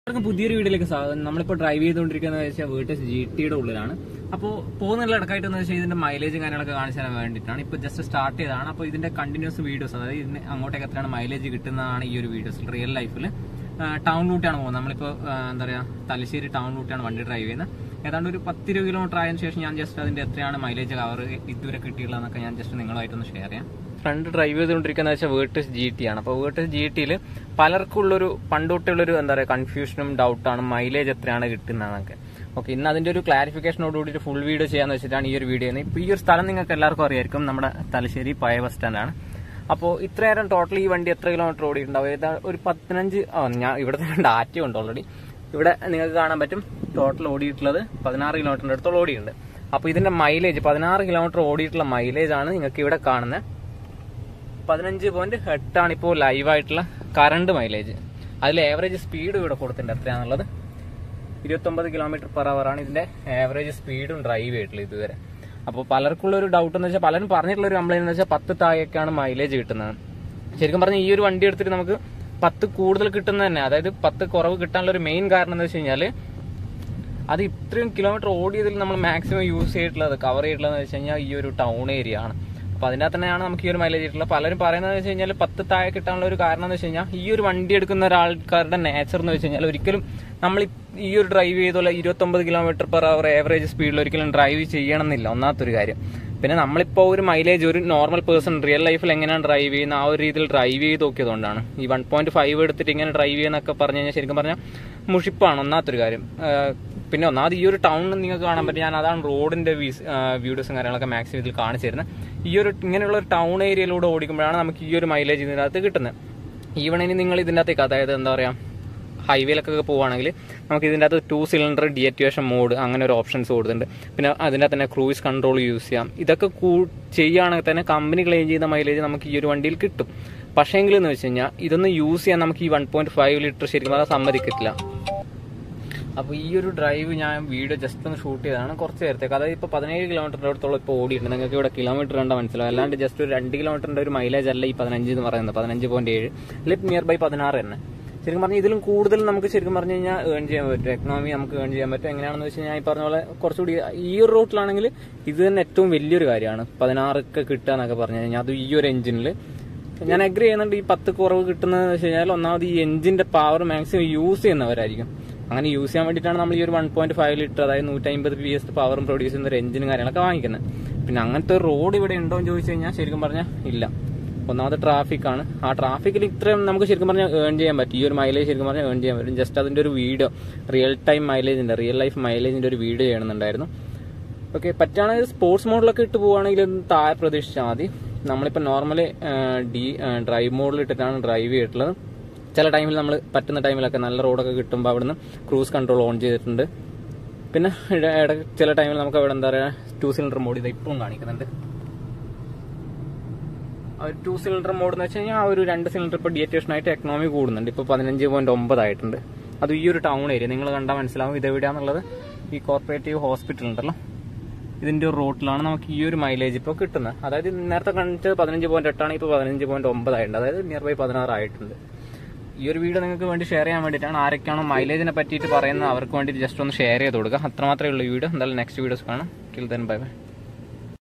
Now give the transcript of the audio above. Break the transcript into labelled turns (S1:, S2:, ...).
S1: എല്ലാവർക്കും പുതിയൊരു വീഡിയോയിലേക്ക് സ്വാഗതം നമ്മളിപ്പോൾ ഡ്രൈവ് ചെയ്തുകൊണ്ടിരിക്കുന്നത് വെച്ചാൽ വീട്ടിൽ ജി ടിയുടെ ഉള്ളിലാണ് അപ്പോൾ പോകുന്നുള്ള ഇടക്കായിട്ട് എന്ന് വെച്ചാൽ ഇതിന്റെ മൈലേജും കാര്യങ്ങളൊക്കെ കാണിച്ചു തരാൻ വേണ്ടിയിട്ടാണ് ഇപ്പോൾ ജസ്റ്റ് സ്റ്റാർട്ട് ചെയ്തതാണ് അപ്പോൾ ഇതിന്റെ കണ്ടിന്യൂസ് വീഡിയോസ് അതായത് ഇതിന് അങ്ങോട്ടേക്ക് എത്രയാണ് മൈലേജ് കിട്ടുന്നതാണ് ഈ ഒരു വീഡിയോസ് റിയൽ ലൈഫിൽ ടൗൺ റൂട്ടാണ് പോകുന്നത് നമ്മളിപ്പോൾ ആ, എന്താ പറയുക തലശ്ശേരി ടൗൺ റൂട്ടാണ് വണ്ടി ഡ്രൈവ് ചെയ്യുന്നത് ഏതാണ്ട് ഒരു പത്തിരുപത് കിലോമീറ്റർ ആയതിനു ശേഷം ഞാൻ ജസ്റ്റ് അതിന്റെ എത്രയാണ് മൈലേജ് കവർ ഇതുവരെ കിട്ടിയുള്ളതെന്നൊക്കെ ഞാൻ ജസ്റ്റ് നിങ്ങളുമായിട്ടൊന്ന് ഷെയർ ചെയ്യാം ഫ്രണ്ട് ഡ്രൈവ് ചെയ്തുകൊണ്ടിരിക്കുന്ന വെച്ചാൽ വേർട്ടസ് ജി ടി ആണ് അപ്പോൾ വേർട്ടസ് ജി ടിയിൽ പലർക്കും ഉള്ളൊരു പണ്ട് തൊട്ടുള്ളൊരു എന്താ പറയുക കൺഫ്യൂഷനും ഡൗട്ടാണ് മൈലേജ് എത്രയാണ് കിട്ടുന്നതെന്നൊക്കെ ഓക്കെ ഇന്ന് അതിന്റെ ഒരു ക്ലാരിഫിക്കേഷനോട് കൂടിയിട്ട് ഫുൾ വീഡിയോ ചെയ്യാന്ന് വെച്ചിട്ടാണ് ഈ ഒരു വീഡിയോ ചെയ്യുന്നത് ഇപ്പോൾ ഈ ഒരു സ്ഥലം നിങ്ങൾക്ക് എല്ലാവർക്കും അറിയായിരിക്കും നമ്മുടെ തലശ്ശേരി പഴയ ബസ് സ്റ്റാൻഡാണ് അപ്പോൾ ഇത്രയേരം ടോട്ടൽ ഈ വണ്ടി എത്ര കിലോമീറ്റർ ഓടിയിട്ടുണ്ടാവും ഏതാ ഒരു പതിനഞ്ച് ആ ഞാൻ ഇവിടെ ഡാറ്റ ഉണ്ട് ഓൾറെഡി ഇവിടെ നിങ്ങൾക്ക് കാണാൻ പറ്റും ടോട്ടൽ ഓടിയിട്ടുള്ളത് പതിനാറ് കിലോമീറ്ററിന്റെ അടുത്തോളം ഓടിയിട്ടുണ്ട് അപ്പോൾ ഇതിന്റെ മൈലേജ് പതിനാറ് കിലോമീറ്റർ ഓടിയിട്ടുള്ള മൈലേജ് ആണ് നിങ്ങൾക്ക് ഇവിടെ കാണുന്നത് പതിനഞ്ച് പോയിന്റ് എട്ടാണ് ഇപ്പോൾ ലൈവായിട്ടുള്ള കറണ്ട് മൈലേജ് അതിൽ ആവറേജ് സ്പീഡ് ഇവിടെ കൊടുത്തിട്ടുണ്ട് എത്രയാണെന്നുള്ളത് ഇരുപത്തൊമ്പത് കിലോമീറ്റർ പെർ അവർ ആണ് ഇതിന്റെ ആവറേജ് സ്പീഡും ഡ്രൈവ് ചെയ്തിട്ടുള്ളത് ഇതുവരെ അപ്പോൾ പലർക്കുള്ള ഒരു ഡൗട്ട് എന്ന് വെച്ചാൽ പലരും പറഞ്ഞിട്ടുള്ള ഒരു കംപ്ലൈന്റ് എന്ന് വെച്ചാൽ പത്ത് താഴേക്കാണ് മൈലേജ് കിട്ടുന്നത് ശരിക്കും പറഞ്ഞാൽ ഈ ഒരു വണ്ടി എടുത്തിട്ട് നമുക്ക് പത്ത് കൂടുതൽ കിട്ടുന്നത് തന്നെ അതായത് പത്ത് കുറവ് കിട്ടാനുള്ള ഒരു മെയിൻ കാരണം എന്ന് വെച്ച് കഴിഞ്ഞാൽ അത് ഇത്രയും കിലോമീറ്റർ ഓടിയതിൽ നമ്മൾ മാക്സിമം യൂസ് ചെയ്തിട്ടുള്ളത് കവർ ചെയ്തിട്ടുള്ളത് വെച്ച് കഴിഞ്ഞാൽ ഈ ഒരു ടൗൺ ഏരിയ ആണ് അപ്പൊ അതിനകത്ത് തന്നെയാണ് നമുക്ക് ഈ ഒരു മൈലേജ് കിട്ടുള്ളത് പലരും പറയുന്നത് വെച്ച് കഴിഞ്ഞാൽ പത്ത് താഴെ കിട്ടാനുള്ള ഒരു കാരണം എന്ന് വെച്ച് കഴിഞ്ഞാൽ ഈ ഒരു വണ്ടി എടുക്കുന്ന ഒരാൾക്കാരുടെ നേച്ചർ എന്ന് വെച്ച് കഴിഞ്ഞാൽ ഒരിക്കലും നമ്മൾ ഈ ഒരു ഡ്രൈവ് ചെയ്തുള്ള ഇരുപത്തൊമ്പത് കിലോമീറ്റർ പെർ അവർ ആവറേജ് സ്പീഡിൽ ഒരിക്കലും ഡ്രൈവ് ചെയ്യണമെന്നില്ല ഒന്നാമത്തൊരു കാര്യം പിന്നെ നമ്മളിപ്പോൾ ഒരു മൈലേജ് ഒരു നോർമൽ പേഴ്സൺ റിയൽ ലൈഫിൽ എങ്ങനെയാണ് ഡ്രൈവ് ചെയ്യുന്ന ആ ഒരു രീതിയിൽ ഡ്രൈവ് ചെയ്ത് നോക്കിയതുകൊണ്ടാണ് ഈ വൺ പോയിന്റ് ഫൈവ് എടുത്തിട്ട് ഇങ്ങനെ ഡ്രൈവ് ചെയ്യുന്നൊക്കെ പറഞ്ഞു കഴിഞ്ഞാൽ ശരിക്കും പറഞ്ഞാൽ മുഷിപ്പാണ് ഒന്നാമത്തൊരു കാര്യം ആഹ് പിന്നെ ഒന്നാമത് ഈ ഒരു ടൗൺ നിങ്ങൾക്ക് കാണാൻ പറ്റും ഞാൻ അതാണ് റോഡിന്റെ വീഡിയോസും കാര്യങ്ങളൊക്കെ മാക്സിമം ഇതിൽ കാണിച്ചു തരുന്നത് ഈ ഒരു ഇങ്ങനെയുള്ള ഒരു ടൗൺ ഏരിയയിലൂടെ ഓടിക്കുമ്പോഴാണ് നമുക്ക് ഈ ഒരു മൈലേജ് ഇതിനകത്ത് കിട്ടുന്നത് ഈവൺ ഇനി നിങ്ങൾ ഇതിൻ്റെ അകത്തേക്ക് അതായത് എന്താ പറയുക ഹൈവേയിലൊക്കെ പോവുകയാണെങ്കിൽ നമുക്ക് ഇതിൻ്റെ അകത്ത് ടു സിലിണ്ടർ ഡിയറ്റുവേഷൻ മോഡ് അങ്ങനെ ഒരു ഓപ്ഷൻസ് കൊടുത്തിട്ടുണ്ട് പിന്നെ അതിൻ്റെ അകത്ത് തന്നെ ക്രൂയിസ് കൺട്രോൾ യൂസ് ചെയ്യാം ഇതൊക്കെ കൂ ചെയ്യുകയാണെങ്കിൽ തന്നെ കമ്പനി ക്ലെയിം ചെയ്യുന്ന മൈലേജ് നമുക്ക് ഈ ഒരു വണ്ടിയിൽ കിട്ടും പക്ഷേങ്കിൽ എന്ന് വെച്ച് കഴിഞ്ഞാൽ ഇതൊന്ന് യൂസ് ചെയ്യാൻ നമുക്ക് ഈ വൺ പോയിന്റ് ഫൈവ് ലിറ്റർ ശരിക്കും പറഞ്ഞാൽ സമ്മതിക്കത്തില്ല അപ്പോൾ ഈ ഒരു ഡ്രൈവ് ഞാൻ വീഡിയോ ജസ്റ്റ് ഒന്ന് ഷൂട്ട് ചെയ്തതാണ് കുറച്ച് നേരത്തേക്ക് അതായത് ഇപ്പോൾ പതിനേഴ് കിലോമീറ്ററിൻ്റെ അടുത്തോളം ഇപ്പോൾ ഓടിയിട്ടുണ്ട് നിങ്ങൾക്ക് ഇവിടെ കിലോമീറ്റർ കണ്ടാൽ മനസ്സിലാവും അല്ലാണ്ട് ജസ്റ്റ് ഒരു രണ്ട് കിലോമീറ്ററിൻ്റെ ഒരു മൈലേജ് അല്ല ഈ പതിനഞ്ച് എന്ന് പറയുന്നത് പതിനഞ്ച് പോയിന്റ് ഏഴ് അല്ലെങ്കിൽ നിയർ ബൈ പതിനാറ് തന്നെ ശരിക്കും പറഞ്ഞാൽ ഇതിലും കൂടുതൽ നമുക്ക് ശരിക്കും പറഞ്ഞു കഴിഞ്ഞാൽ ഏൺ ചെയ്യാൻ പറ്റും എക്കണോമി നമുക്ക് ഏൺ ചെയ്യാൻ പറ്റും എങ്ങനെയാണെന്ന് വെച്ച് കഴിഞ്ഞാൽ ഈ പറഞ്ഞ പോലെ കുറച്ചുകൂടി ഈ ഒരു റൂട്ടിലാണെങ്കിൽ ഇത് തന്നെ ഏറ്റവും വലിയൊരു കാര്യമാണ് പതിനാറൊക്കെ കിട്ടുക എന്നൊക്കെ പറഞ്ഞു കഴിഞ്ഞാൽ അത് ഈ ഒരു എഞ്ചിനിൽ ഞാൻ അഗ്രി ചെയ്യുന്നുണ്ട് ഈ പത്ത് കുറവ് കിട്ടുന്നത് വെച്ച് കഴിഞ്ഞാൽ ഒന്നാമത് ഈ എഞ്ചിന്റെ പവർ മാക്സിമം യൂസ് ചെയ്യുന്നവരായിരിക്കും അങ്ങനെ യൂസ് ചെയ്യാൻ വേണ്ടിയിട്ടാണ് നമ്മൾ ഈ ഒരു വൺ പോയിന്റ് ഫൈവ് ലിറ്റർ അതായത് നൂറ്റമ്പത് പി എസ് പവറും പ്രൊഡ്യൂസ് ചെയ്യുന്ന ഒരു എഞ്ചിനും കാര്യങ്ങളൊക്കെ വാങ്ങിക്കുന്നത് പിന്നെ അങ്ങനത്തെ ഒരു റോഡ് ഇവിടെ ഉണ്ടോ എന്ന് ചോദിച്ചു കഴിഞ്ഞാൽ ശരിക്കും പറഞ്ഞാൽ ഇല്ല ഒന്നാമത് ട്രാഫിക് ആണ് ആ ട്രാഫിക്കിൽ ഇത്രയും നമുക്ക് ശരിക്കും പറഞ്ഞാൽ ഏൺ ചെയ്യാൻ പറ്റും ഈ ഒരു മൈലേജ് ശരിക്കും പറഞ്ഞാൽ ഏൺ ചെയ്യാൻ പറ്റും ജസ്റ്റ് അതിന്റെ ഒരു വീഡിയോ റിയൽ ടൈം മൈലേജിന്റെ റിയൽ ലൈഫ് മൈലേജിന്റെ ഒരു വീഡിയോ ചെയ്യണമെന്നുണ്ടായിരുന്നു ഓക്കെ പറ്റുകയാണെങ്കിൽ സ്പോർട്സ് മോഡിലൊക്കെ ഇട്ട് പോവുകയാണെങ്കിൽ ഒന്ന് താഴെ പ്രതീക്ഷിച്ചാൽ മതി നമ്മളിപ്പോൾ നോർമലി ഡി ഡ്രൈവ് മോഡിൽ ഇട്ടിട്ടാണ് ഡ്രൈവ് ചെയ്തിട്ടുള്ളത് ചില ടൈമിൽ നമ്മൾ പറ്റുന്ന ടൈമിലൊക്കെ നല്ല റോഡൊക്കെ കിട്ടുമ്പോൾ അവിടുന്ന് ക്രൂസ് കൺട്രോൾ ഓൺ ചെയ്തിട്ടുണ്ട് പിന്നെ ഇട- ഇട ചില ടൈമിൽ നമുക്ക് അവിടെ എന്താ പറയുക ടു സിലിണ്ടർ മോഡ് ഇത് ഇപ്പോഴും കാണിക്കുന്നുണ്ട് ആ ഒരു ടു സിലിണ്ടർ മോഡ് എന്ന് വെച്ച് കഴിഞ്ഞാൽ ആ ഒരു രണ്ട് സിലിണ്ടർ ഇപ്പോൾ ഡിയറ്റേഷൻ ആയിട്ട് എക്കണോമി കൂടുന്നുണ്ട് ഇപ്പോൾ പതിനഞ്ച് പോയിന്റ് ഒമ്പതായിട്ടുണ്ട് അത് ഈ ഒരു ടൗൺ ഏരിയ നിങ്ങൾ കണ്ടാൽ മനസ്സിലാവും ഇത് എവിടെയാണെന്നുള്ളത് ഈ കോർപ്പറേറ്റീവ് ഹോസ്പിറ്റൽ ഉണ്ടല്ലോ ഇതിന്റെ ഒരു റൂട്ടിലാണ് നമുക്ക് ഈ ഒരു മൈലേജ് ഇപ്പോൾ കിട്ടുന്നത് അതായത് നേരത്തെ കാണിച്ചത് പതിനഞ്ച് പോയിന്റ് എട്ടാണ് ഇപ്പോൾ പതിനഞ്ച് പോയിന്റ് ഒമ്പതായിട്ടുണ്ട് അതായത് നിയർ ബൈ പതിനാറ് ആയിട്ടുണ്ട് ഈ ഒരു വീഡിയോ നിങ്ങൾക്ക് വേണ്ടി ഷെയർ ചെയ്യാൻ വേണ്ടിയിട്ടാണ് ആരൊക്കെയാണോ മൈലേജിനെ പറ്റിയിട്ട് പറയുന്നത് അവർക്ക് വേണ്ടി ജസ്റ്റ് ഒന്ന് ഷെയർ ചെയ്ത് കൊടുക്കുക അത്രമാത്രമേ ഉള്ളൂ ഈ വീഡിയോ എന്തായാലും നെക്സ്റ്റ് വീഡിയോസ് കാണാം കിൽ ദൻ ബൈ ബൈ